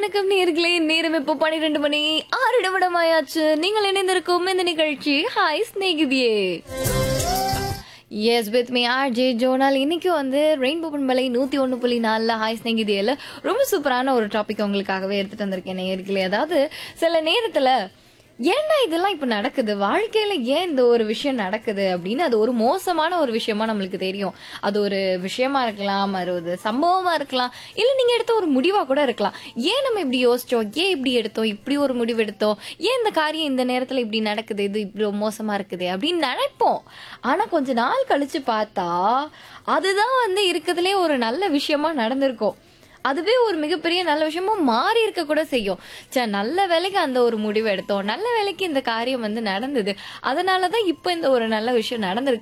வணக்கம் நேர்களே நேரம் இப்போ பன்னிரெண்டு மணி ஆறு நிமிடமாயாச்சு நீங்கள் இணைந்திருக்கும் இந்த நிகழ்ச்சி ஹாய் ஸ்நேகிதியே yes with me R J Jonal இன்னைக்கு வந்து ரெயின்போ பண்பலை நூற்றி ஒன்று புள்ளி நாலில் ஹாய் ஸ்நேகிதியில் ரொம்ப சூப்பரான ஒரு டாபிக் உங்களுக்காகவே எடுத்துட்டு வந்திருக்கேன் நேர்களே அதாவது சில நேரத்தில் ஏன்னா இதெல்லாம் இப்போ நடக்குது வாழ்க்கையில ஏன் இந்த ஒரு விஷயம் நடக்குது அப்படின்னு அது ஒரு மோசமான ஒரு விஷயமா நம்மளுக்கு தெரியும் அது ஒரு விஷயமா இருக்கலாம் அது ஒரு சம்பவமா இருக்கலாம் இல்ல நீங்க எடுத்த ஒரு முடிவா கூட இருக்கலாம் ஏன் நம்ம இப்படி யோசிச்சோம் ஏன் இப்படி எடுத்தோம் இப்படி ஒரு முடிவு எடுத்தோம் ஏன் இந்த காரியம் இந்த நேரத்துல இப்படி நடக்குது இது இப்படி மோசமா இருக்குது அப்படின்னு நினைப்போம் ஆனா கொஞ்ச நாள் கழிச்சு பார்த்தா அதுதான் வந்து இருக்கிறதுலே ஒரு நல்ல விஷயமா நடந்திருக்கும் அதுவே ஒரு மிகப்பெரிய நல்ல விஷயமா மாறி இருக்க கூட செய்யும் சே நல்ல வேலைக்கு அந்த ஒரு முடிவு எடுத்தோம் நல்ல வேலைக்கு இந்த காரியம் வந்து நடந்தது அதனாலதான் இப்ப இந்த ஒரு நல்ல விஷயம் நடந்திருக்கு